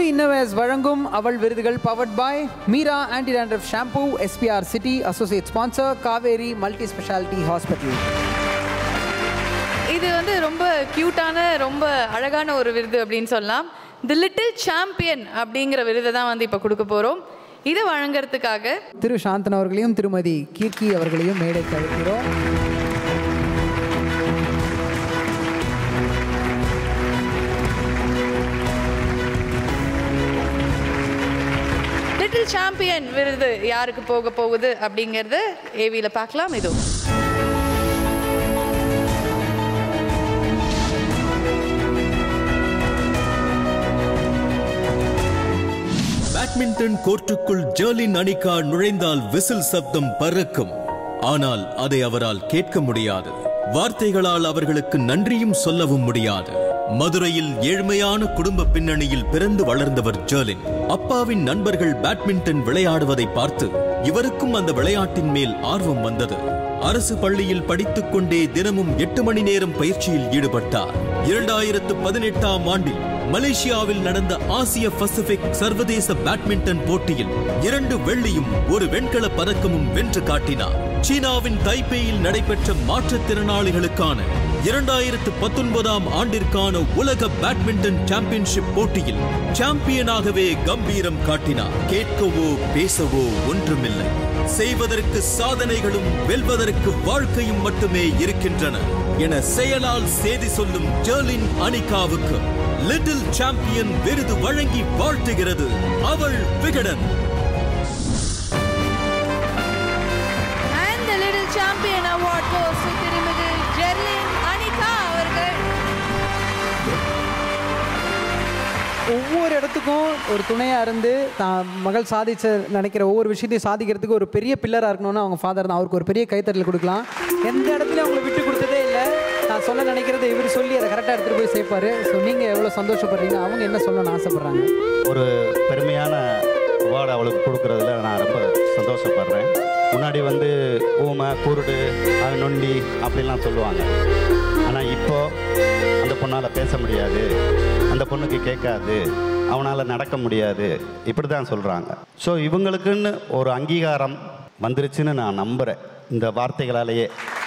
இன்னோவேஸ் வழங்கும் அவள் விருதுகள் powered by Meera anti dandruff shampoo SPR city associate sponsor Kaveri multi speciality hospital இது வந்து ரொம்ப க்யூட்டான ரொம்ப அழகான ஒரு விருது அப்படின்னு சொல்லலாம் தி லிட்டில் சாம்பியன் அப்படிங்கிற விருதை தான் வந்து இப்போ கொடுக்க போகிறோம் இதை வழங்குறதுக்காக திரு சாந்தன் அவர்களையும் திருமதி கீர்த்தி அவர்களையும் மேடைக்கு அழைக்கிறோம் லிட்டில் சாம்பியன் விருது யாருக்கு போக போகுது அப்படிங்கிறது ஏவியில் பார்க்கலாம் இதோ பேட்மிண்டன் கோர்ட்டுக்குள் ஜெர்லின் அனிகா நுழைந்தால் விசில் சப்தம் பறக்கும் ஆனால் அதை அவரால் கேட்க முடியாது வார்த்தைகளால் அவர்களுக்கு நன்றியும் சொல்லவும் முடியாது மதுரையில் ஏழ்மையான குடும்ப பின்னணியில் பிறந்து வளர்ந்தவர் ஜெர்லின் அப்பாவின் நண்பர்கள் பேட்மிண்டன் விளையாடுவதை பார்த்து இவருக்கும் அந்த விளையாட்டின் மேல் ஆர்வம் வந்தது அரசு பள்ளியில் படித்துக் கொண்டே தினமும் எட்டு மணி நேரம் பயிற்சியில் ஈடுபட்டார் இரண்டாயிரத்து பதினெட்டாம் ஆண்டில் மலேசியாவில் நடந்த ஆசிய பசிபிக் சர்வதேச பேட்மிண்டன் போட்டியில் இரண்டு வெள்ளியும் ஒரு வெண்கல பதக்கமும் வென்று காட்டினார் சீனாவின் தைப்பேயில் நடைபெற்ற மாற்றுத்திறனாளிகளுக்கான இரண்டாயிரத்து பத்தொன்பதாம் ஆண்டிற்கான உலக பேட்மிண்டன் சாம்பியன்ஷிப் போட்டியில் சாம்பியனாகவே கம்பீரம் காட்டினார் கேட்கவோ பேசவோ ஒன்றுமில்லை செய்வதற்கு சாதனைகளும் வெல்வதற்கு வாழ்க்கையும் மட்டுமே இருக்கின்றன என செயலால் செய்தி சொல்லும் ஜெர்லின் அனிகாவுக்கு லிட்டில் சாம்பியன் விருது வழங்கி வாழ்த்துகிறது Aval Vikatan and the little champion award goes திருமிகு ஜெர்லின் அனிகா அவர்கள் ஒவ்வொரு இடத்துக்கும் ஒரு துணையாக இருந்து தான் மகள் சாதிச்ச நினைக்கிற ஒவ்வொரு விஷயத்தையும் சாதிக்கிறதுக்கு ஒரு பெரிய பில்லராக இருக்கணும்னு அவங்க ஃபாதர் தான் அவருக்கு ஒரு பெரிய கைத்தட்டல் கொடுக்கலாம் எந்த இடத்துலையும் அவங்களை விட்டு கொடுத்ததே இல்லை நான் சொல்ல நினைக்கிறத இவர் சொல்லி அதை கரெக்டாக எடுத்துகிட்டு போய் சேர்ப்பாரு ஸோ நீங்கள் எவ்வளோ சந்தோஷப்படுறீங்க அவங்க என்ன சொல்லணும்னு ஆசைப்பட்றாங்க ஒரு பெருமையான அவார்டு அவளுக்கு கொடுக்கறதுல நான் ரொம்ப சந்தோஷப்படுறேன் முன்னாடி வந்து ஊமை குருடு அது நொண்டி அப்படிலாம் சொல்லுவாங்க ஆனால் இப்போ அந்த பொண்ணால் பேச முடியாது அந்த பொண்ணுக்கு கேட்காது அவனால் நடக்க முடியாது இப்படி தான் சொல்கிறாங்க ஸோ இவங்களுக்குன்னு ஒரு அங்கீகாரம் வந்துருச்சுன்னு நான் நம்புகிறேன் இந்த வார்த்தைகளாலேயே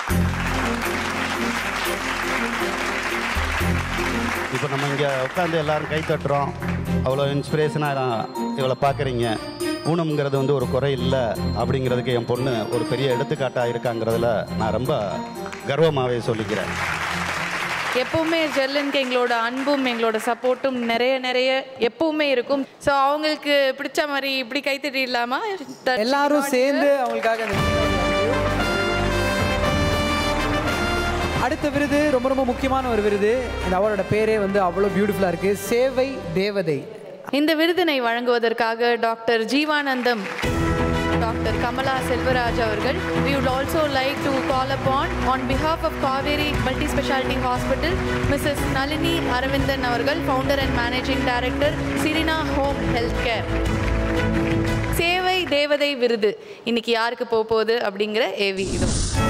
இப்போ நம்ம இங்கே உட்காந்து எல்லாரும் கை தட்டுறோம் அவ்வளோ இன்ஸ்பிரேஷனாக இவளை பார்க்குறீங்க ஊனம்ங்கிறது வந்து ஒரு குறை இல்லை அப்படிங்கிறதுக்கு என் பொண்ணு ஒரு பெரிய எடுத்துக்காட்டாக இருக்காங்கிறதுல நான் ரொம்ப கர்வமாகவே சொல்லிக்கிறேன் எப்பவுமே ஜெர்லினுக்கு எங்களோட அன்பும் எங்களோட சப்போர்ட்டும் நிறைய நிறைய எப்பவுமே இருக்கும் ஸோ அவங்களுக்கு பிடிச்ச மாதிரி இப்படி கைத்தட்டிடலாமா எல்லாரும் சேர்ந்து அவங்களுக்காக இந்த- அடுத்த விருது ரொம்ப ரொம்ப முக்கியமான ஒரு விருது இந்த அவார்டோட பேரே வந்து அவ்வளோ பியூட்டிஃபுல்லாக இருக்குது சேவை தேவதை இந்த விருதினை வழங்குவதற்காக டாக்டர் ஜீவானந்தம் டாக்டர் கமலா செல்வராஜ் அவர்கள் we would also like to call upon on behalf of Kaveri Multi Speciality Hospital Mrs. Nalini Aravindan அவர்கள் founder and managing director Sirina home health care சேவை தேவதை விருது இன்னைக்கு யாருக்கு போக போகுது அப்படிங்கிற ஏவி இது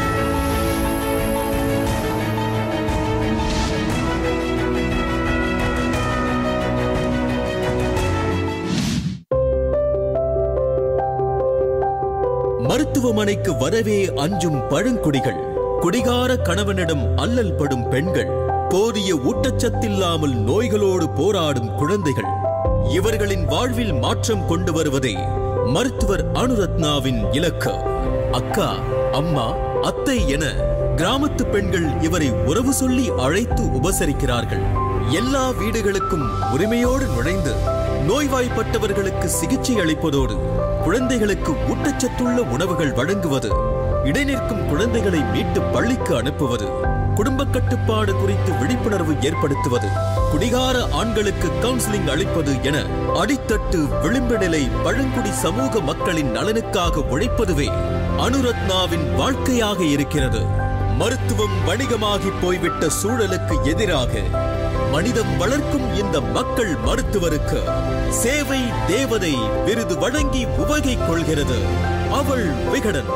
மருத்துவமனைக்கு வரவே அஞ்சும் பழங்குடிகள் குடிகார கணவனிடம் அல்லல் படும் பெண்கள் போதிய ஊட்டச்சத்தில்லாமல் நோய்களோடு போராடும் குழந்தைகள் இவர்களின் வாழ்வில் மாற்றம் கொண்டு வருவதே மருத்துவர் அனுரத்னாவின் இலக்கு அக்கா அம்மா அத்தை என கிராமத்து பெண்கள் இவரை உறவு சொல்லி அழைத்து உபசரிக்கிறார்கள் எல்லா வீடுகளுக்கும் உரிமையோடு நுழைந்து நோய்வாய்ப்பட்டவர்களுக்கு சிகிச்சை அளிப்பதோடு குழந்தைகளுக்கு ஊட்டச்சத்துள்ள உணவுகள் வழங்குவது இடைநிற்கும் குழந்தைகளை மீட்டு பள்ளிக்கு அனுப்புவது குடும்ப கட்டுப்பாடு குறித்து விழிப்புணர்வு ஏற்படுத்துவது குடிகார ஆண்களுக்கு கவுன்சிலிங் அளிப்பது என அடித்தட்டு விளிம்பு நிலை பழங்குடி சமூக மக்களின் நலனுக்காக உழைப்பதுவே அனுரத்னாவின் வாழ்க்கையாக இருக்கிறது மருத்துவம் வணிகமாகி போய்விட்ட சூழலுக்கு எதிராக மனிதம் வளர்க்கும் இந்த மக்கள் மருத்துவருக்கு சேவை தேவதை விருது வழங்கி உவகை கொள்கிறது அவள் விகடன்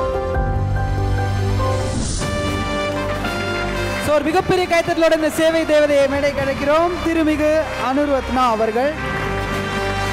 ஸோ ஒரு மிகப்பெரிய கைத்தட்டலோட இந்த சேவை தேவதையை மேடை கிடைக்கிறோம் திருமிகு அனுர்வத்னா அவர்கள்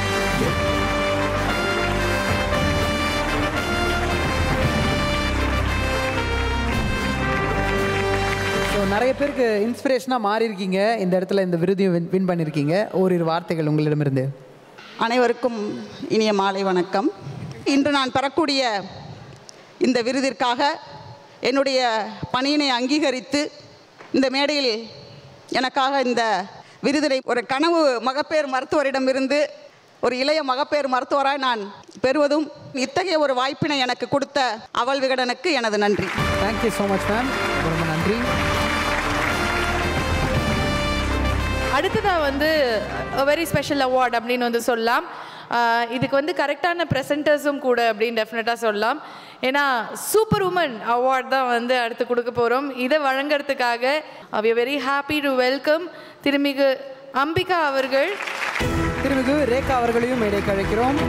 நிறைய பேருக்கு இன்ஸ்பிரேஷனாக மாறி இருக்கீங்க இந்த இடத்துல இந்த விருதையும் வின் வின் பண்ணியிருக்கீங்க ஓரிரு வார்த்தைகள் உங்களிடமிருந்து அனைவருக்கும் இனிய மாலை வணக்கம் இன்று நான் பெறக்கூடிய இந்த விருதிற்காக என்னுடைய பணியினை அங்கீகரித்து இந்த மேடையில் எனக்காக இந்த விருதினை ஒரு கனவு மகப்பேறு மருத்துவரிடமிருந்து ஒரு இளைய மகப்பேறு மருத்துவராய் நான் பெறுவதும் இத்தகைய ஒரு வாய்ப்பினை எனக்கு கொடுத்த அவள் விகடனுக்கு எனது நன்றி தேங்க்யூ ஸோ மச் மேம் ரொம்ப நன்றி அடுத்ததாக வந்து வெரி ஸ்பெஷல் அவார்ட் அப்படின்னு வந்து சொல்லலாம் ஆஹ் இதுக்கு வந்து கரெக்டான ப்ரெசென்டர்ஸும் கூட அப்படின்னு டெஃபினட்டாக சொல்லலாம் ஏன்னா சூப்பர் உமன் அவார்ட் தான் வந்து அடுத்து கொடுக்க போகிறோம் இதை வழங்குறதுக்காக we very happy to welcome திருமிகு அம்பிகா அவர்கள் திருமிகு ரேகா அவர்களையும் மேடைக்கு அழைக்கிறோம்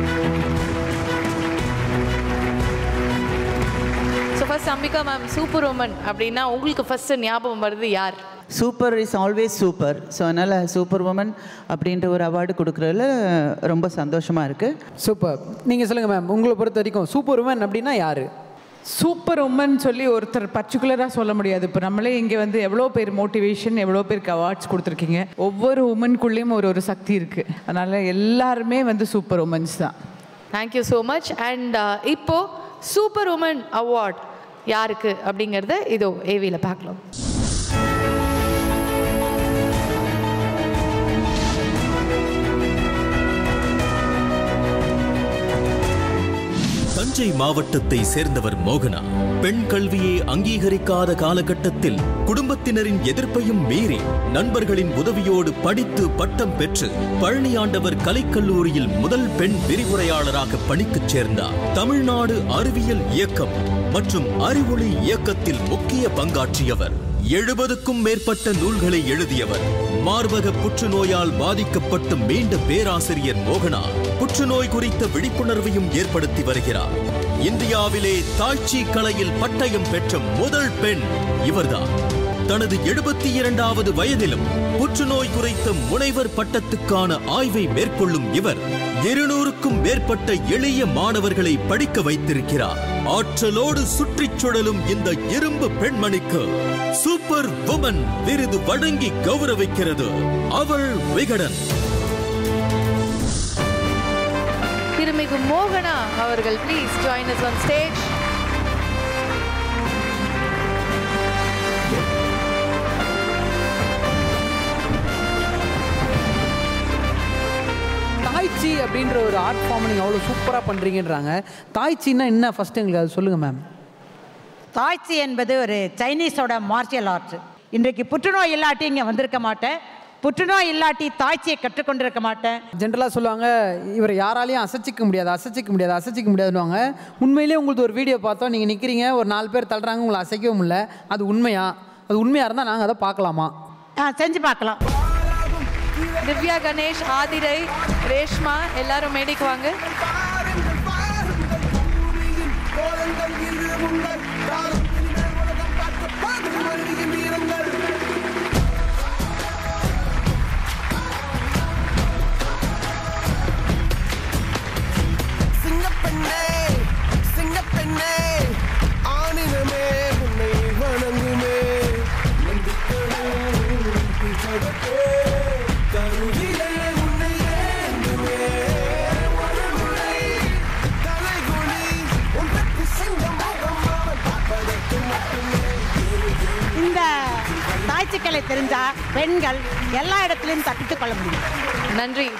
so first Ambika ma'am super woman அப்படின்னா உங்களுக்கு ஃபர்ஸ்ட் ஞாபகம் வருது யார் super is always super so அதனால் சூப்பர் உமன் அப்படின்ற ஒரு அவார்டு கொடுக்குறதுல ரொம்ப சந்தோஷமாக இருக்குது சூப்பர் நீங்கள் சொல்லுங்கள் மேம் உங்களை பொறுத்த வரைக்கும் சூப்பர் உமன் அப்படின்னா யார் சூப்பர் உமன் சொல்லி ஒருத்தர் பர்டிகுலராக சொல்ல முடியாது இப்போ நம்மளே இங்கே வந்து எவ்வளோ பேர் மோட்டிவேஷன் எவ்வளோ பேருக்கு அவார்ட்ஸ் கொடுத்துருக்கீங்க ஒவ்வொரு உமனுக்குள்ளேயும் ஒரு ஒரு சக்தி இருக்குது அதனால் எல்லாருமே வந்து சூப்பர் உமன்ஸ் தான் தேங்க்யூ ஸோ மச் அண்ட் இப்போ சூப்பர் உமன் அவார்ட் யாருக்கு அப்படிங்கிறத இதோ ஏவியில் பார்க்கலாம் தஞ்சை மாவட்டத்தை சேர்ந்தவர் மோகனா பெண் கல்வியை அங்கீகரிக்காத காலகட்டத்தில் குடும்பத்தினரின் எதிர்ப்பையும் மீறி நண்பர்களின் உதவியோடு படித்து பட்டம் பெற்று பழனியாண்டவர் கலைக்கல்லூரியில் முதல் பெண் விரிவுரையாளராக பணிக்குச் சேர்ந்தார் தமிழ்நாடு அறிவியல் இயக்கம் மற்றும் அறிவொளி இயக்கத்தில் முக்கிய பங்காற்றியவர் எழுபதுக்கும் மேற்பட்ட நூல்களை எழுதியவர் மார்பக புற்றுநோயால் பாதிக்கப்பட்டு மீண்ட பேராசிரியர் மோகனா புற்றுநோய் குறித்த விழிப்புணர்வையும் ஏற்படுத்தி வருகிறார் இந்தியாவிலே தாய்ச்சி கலையில் பட்டயம் பெற்ற முதல் பெண் இவர்தான் தனது எழுபத்தி இரண்டாவது வயதிலும் புற்றுநோய் குறித்த முனைவர் பட்டத்துக்கான ஆய்வை மேற்கொள்ளும் இவர் இருநூறுக்கும் மேற்பட்ட எளிய மாணவர்களை படிக்க வைத்திருக்கிறார் ஆற்றலோடு சுற்றிச் சுழலும் இந்த இரும்பு பெண்மணிக்கு சூப்பர் உமன் விருது வழங்கி கௌரவிக்கிறது அவள் விகடன் திருமிகு மோகனா அவர்கள் please join us on stage tai chi அப்படின்ற ஒரு ஆர்ட் ஃபார்ம் நீங்கள் அவ்வளோ சூப்பராக பண்ணுறீங்கன்றாங்க தாய்ச்சின்னா என்ன ஃபஸ்ட்டு எங்களுக்கு அது சொல்லுங்கள் மேம் தாய்ச்சி என்பது ஒரு சைனீஸோட மார்ஷியல் ஆர்ட் இன்றைக்கு புற்றுநோய் இல்லாட்டி இங்கே வந்திருக்க மாட்டேன் புற்றுநோய் இல்லாட்டி தாய்ச்சியை கற்றுக்கொண்டிருக்க மாட்டேன் ஜென்ரலாக சொல்லுவாங்க இவர் யாராலையும் அசைச்சிக்க முடியாது அசைச்சிக்க முடியாது அசைச்சிக்க முடியாதுன்னுவாங்க உண்மையிலேயே உங்களுக்கு ஒரு வீடியோ பார்த்தோம் நீங்கள் நிற்கிறீங்க ஒரு நாலு பேர் தள்ளுறாங்க உங்களை அசைக்கவும் முடியல அது உண்மையா அது உண்மையாக இருந்தால் நாங்கள் அதை பார்க்கலாமா ஆ, செஞ்சு பார்க்கலாம் திவ்யா கணேஷ் ஆதிரை ரேஷ்மா எல்லாரும் மேடைக்கு வாங்க சிங்கப்பெண்ணே சிங்கப்பெண்ணே ஆணினமே உன்னை வணங்குமே கருவிலே உன்னை ஏந்துமே மனமுறை தலைகுனி உன் பற்றி சிங்கம் முகம் அவன் பார்ப்பதற்கு மட்டுமே இந்த தாய்ச்சிக்கலை தெரிஞ்சா பெண்கள் எல்லா இடத்துலையும் தப்பித்துக் கொள்ள முடியும் நன்றி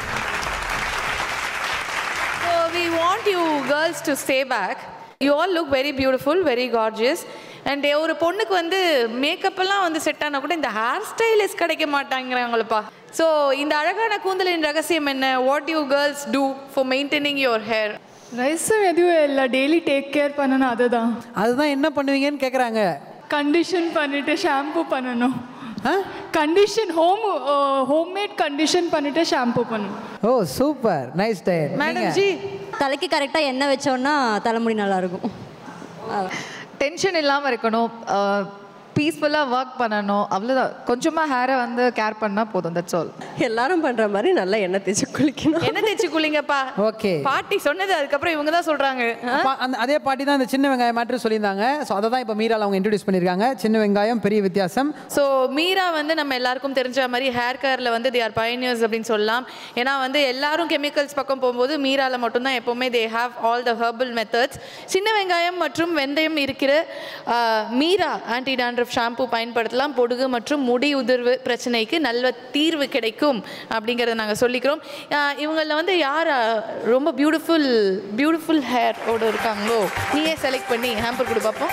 So we want you girls to stay back. You all look very beautiful, very gorgeous. And ஒரு பொண்ணுக்கு வந்து மேக்கப் எல்லாம் வந்து செட் ஆனால் கூட இந்த ஹேர் ஸ்டைலிஸ்ட் கிடைக்க மாட்டாங்கிறாங்களப்பா ஸோ இந்த அழகான கூந்தலின் ரகசியம் என்ன what you girls do for maintaining your hair ரೈಸಮ್ எதுவும் இல்லை டெய்லி டேக் கேர் பண்ணணும் அதுதான் அதுதான் என்ன பண்ணுவீங்கன்னு கேட்குறாங்க கண்டிஷன் பண்ணிட்டு ஷாம்பு பண்ணணும் கண்டிஷன் ஹோம் ஹோம்மேட் கண்டிஷன் பண்ணிட்டு ஷாம்பு பண்ணணும் ஓ சூப்பர் நைஸ் டயர் மேடம் ஜி தலைக்கு கரெக்டாக எண்ணெய் வச்சோன்னா தலைமுடி நல்லா இருக்கும் டென்ஷன் இல்லாமல் இருக்கணும் பீஸ்ஃபுல்லாக ஒர்க் பண்ணணும் அவ்வளோதான் கொஞ்சமாக ஹேரை வந்து கேர் பண்ணால் போதும் தட்ஸ் ஆல் எல்லாரும் பண்ற மாதிரி நல்லா எண்ணெய் தேய்ச்சி குளிக்கணும் என்ன தேய்ச்சி குளிங்கப்பா ஓகே பாட்டி சொன்னது அதுக்கப்புறம் இவங்க தான் சொல்றாங்க அப்பா, அந்த அதே பாட்டி தான் இந்த சின்ன வெங்காயம் மேட்ரு சொல்லியிருந்தாங்க ஸோ அதை தான் இப்போ மீரால் அவங்க இன்ட்ரடியூஸ் பண்ணியிருக்காங்க சின்ன வெங்காயம் பெரிய வித்தியாசம் ஸோ மீரா வந்து நம்ம எல்லாருக்கும் தெரிஞ்ச மாதிரி ஹேர் கேரில் வந்து தே ஆர் பயனியர்ஸ் அப்படின்னு சொல்லலாம் ஏன்னா வந்து எல்லாரும் கெமிக்கல்ஸ் பக்கம் போகும்போது மீரால மட்டும்தான் எப்போவுமே they have all the herbal methods சின்ன வெங்காயம் மற்றும் வெந்தயம் இருக்கிற ah, Meera anti dandruff shampoo பயன்படுத்தலாம் பொடுகு மற்றும் முடி உதிர்வு பிரச்சனைக்கு நல்ல தீர்வு கிடைக்கும் அப்படிங்கிறத நாங்கள் சொல்லிக்கிறோம் இவங்களில் வந்து யார் ஆஹ், ரொம்ப பியூட்டிஃபுல் பியூட்டிஃபுல் ஹேர் ஓட இருக்காங்களோ நீயே செலக்ட் பண்ணி ஹேம்பர் கொடு பார்ப்போம்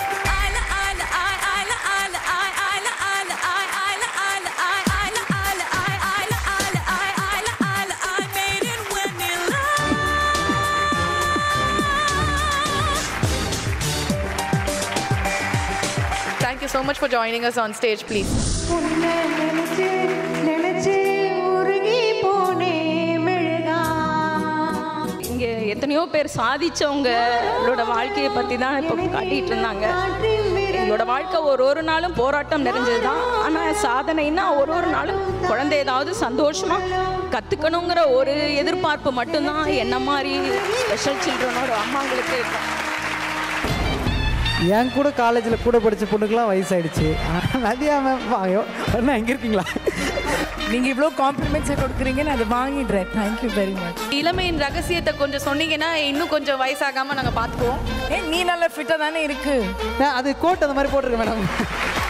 Thank you so much for joining us on stage, please. இங்கே எத்தனையோ பேர் சாதிச்சவங்களோட வாழ்க்கையை பற்றி தான் இப்போ காட்டிட்டு இருந்தாங்க எங்களோட வாழ்க்கை ஒரு ஒரு நாளும் போராட்டம் நிறைஞ்சது தான் ஆனால் சாதனைன்னா ஒரு ஒரு நாளும் குழந்தை ஏதாவது சந்தோஷமாக கற்றுக்கணுங்கிற ஒரு எதிர்பார்ப்பு மட்டும்தான் என்ன மாதிரி ஸ்பெஷல் சில்ட்ரனோட அம்மாங்களுக்கு இருக்கும் என் கூட காலேஜில் கூட படித்த பொண்ணுக்கெல்லாம் வயசாயிடுச்சு நதியா மேம் வாங்க அண்ணா எங்கே இருக்கீங்களா நீங்கள் இவ்வளோ காம்ப்ளிமெண்ட்ஸை கொடுக்குறீங்க நான் அதை வாங்கிடுறேன் தேங்க்யூ வெரி மச் இளமையின் ரகசியத்தை கொஞ்சம் சொன்னீங்கன்னா இன்னும் கொஞ்சம் வயசாகாம நாங்க பாத்துக்குவோம் ஏ நீ நல்ல ஃபிட்டாக தானே இருக்கு அது கோட் அந்த மாதிரி போட்டிருக்கேன் மேடம்